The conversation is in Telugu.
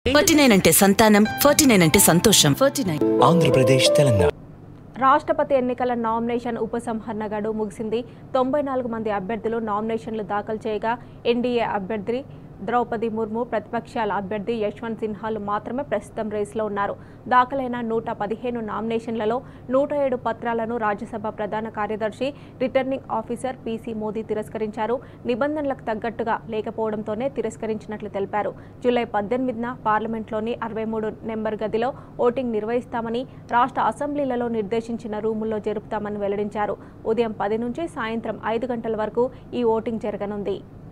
ఫార్టీ నైన్ అంటే సంతానం ఫార్టీ నైన్ అంటే సంతోషం ఫార్టీ నైన్ ఆంధ్రప్రదేశ్ తెలంగాణ రాష్ట్రపతి ఎన్నికల నామినేషన్ ఉపసంహరణ గడువు ముగిసింది తొంభై నాలుగు మంది అభ్యర్థులు నామినేషన్లు దాఖలు చేయగా ఎన్డీఏ అభ్యర్థి ద్రౌపది ముర్ము ప్రతిపక్షాల అభ్యర్థి యశ్వంత్ సిన్హాలు మాత్రమే ప్రస్తుతం రేసులో ఉన్నారు దాఖలైన నూట పదిహేను నామినేషన్లలో నూట ఏడు పత్రాలను రాజ్యసభ ప్రధాన కార్యదర్శి రిటర్నింగ్ ఆఫీసర్ పీసీ మోదీ తిరస్కరించారు నిబంధనలకు తగ్గట్టుగా లేకపోవడంతోనే తిరస్కరించినట్లు తెలిపారు జూలై పద్దెనిమిదిన పార్లమెంట్లోని అరవై మూడు నెంబర్ గదిలో ఓటింగ్ నిర్వహిస్తామని రాష్ట్ర అసెంబ్లీలలో నిర్దేశించిన రూముల్లో జరుపుతామని వెల్లడించారు ఉదయం పది నుంచి సాయంత్రం ఐదు గంటల వరకు ఈ ఓటింగ్ జరగనుంది